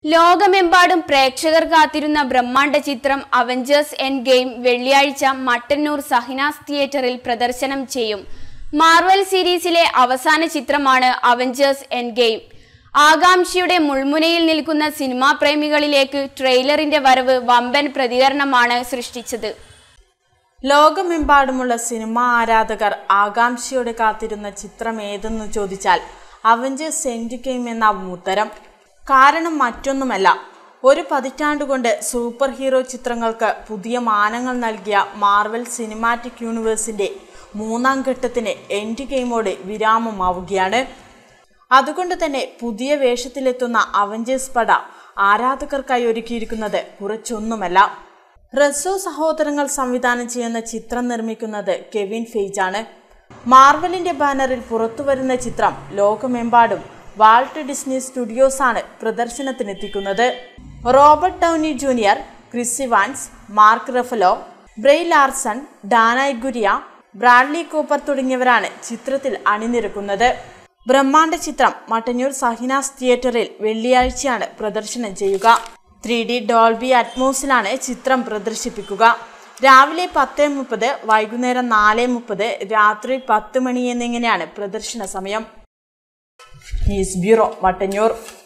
ലോകമെമ്പാടും പ്രേക്ഷകർ കാത്തിരുന്ന ബ്രഹ്മാണ്ഡ ചിത്രം അവഞ്ചേഴ്സ് എൻ ഗെയിം വെള്ളിയാഴ്ച മട്ടന്നൂർ സഹിനാസ് തിയേറ്ററിൽ പ്രദർശനം ചെയ്യും മാർവൽ സീരീസിലെ അവസാന ചിത്രമാണ് അവഞ്ചേഴ്സ് എൻ ഗെയിം ആകാംക്ഷയുടെ മുൾമുനയിൽ നിൽക്കുന്ന സിനിമാ പ്രേമികളിലേക്ക് ട്രെയിലറിന്റെ വരവ് വമ്പൻ പ്രതികരണമാണ് സൃഷ്ടിച്ചത് ലോകമെമ്പാടുമുള്ള സിനിമാ ആരാധകർ ആകാംക്ഷയോടെ കാത്തിരുന്ന ചിത്രം ഏതെന്ന് ചോദിച്ചാൽ അവഞ്ചേഴ്സ് എൻഡ് ഗെയിം എന്നാവും ഉത്തരം കാരണം മറ്റൊന്നുമല്ല ഒരു പതിറ്റാണ്ടുകൊണ്ട് സൂപ്പർ ഹീറോ ചിത്രങ്ങൾക്ക് പുതിയ മാനങ്ങൾ നൽകിയ മാർവൽ സിനിമാറ്റിക് യൂണിവേഴ്സിന്റെ മൂന്നാം ഘട്ടത്തിന് എൻഡ് ഗെയിമോട് വിരാമമാവുകയാണ് അതുകൊണ്ട് തന്നെ പുതിയ വേഷത്തിലെത്തുന്ന അവഞ്ചേഴ്സ് പട ആരാധകർക്കായി ഒരുക്കിയിരിക്കുന്നത് കുറച്ചൊന്നുമല്ല റസോ സഹോദരങ്ങൾ സംവിധാനം ചെയ്യുന്ന ചിത്രം നിർമ്മിക്കുന്നത് കെവിൻ ഫെയ്ജ് ആണ് മാർവലിന്റെ ബാനറിൽ പുറത്തുവരുന്ന ചിത്രം ലോകമെമ്പാടും വാൾട്ട് ഡിസ്നി സ്റ്റുഡിയോസ് ആണ് പ്രദർശനത്തിനെത്തിക്കുന്നത് Robert Downey junior Chris Evans Mark Ruffalo Brie Larson Danai Gurira Bradley Cooper തുടങ്ങിയവരാണ് ചിത്രത്തിൽ അണിനിരക്കുന്നത് ബ്രഹ്മാണ്ഡ ചിത്രം മട്ടന്നൂർ സഹിനാസ് തിയേറ്ററിൽ വെള്ളിയാഴ്ചയാണ് പ്രദർശനം ചെയ്യുക ത്രീ ഡി ഡോൾബി അറ്റ്മോസിലാണ് ചിത്രം പ്രദർശിപ്പിക്കുക രാവിലെ പത്ത് മുപ്പത് വൈകുന്നേരം നാല് മുപ്പത് രാത്രി പത്ത് മണി എന്നിങ്ങനെയാണ് പ്രദർശന സമയം ന്യൂസ് ബ്യൂറോ മട്ടന്നൂർ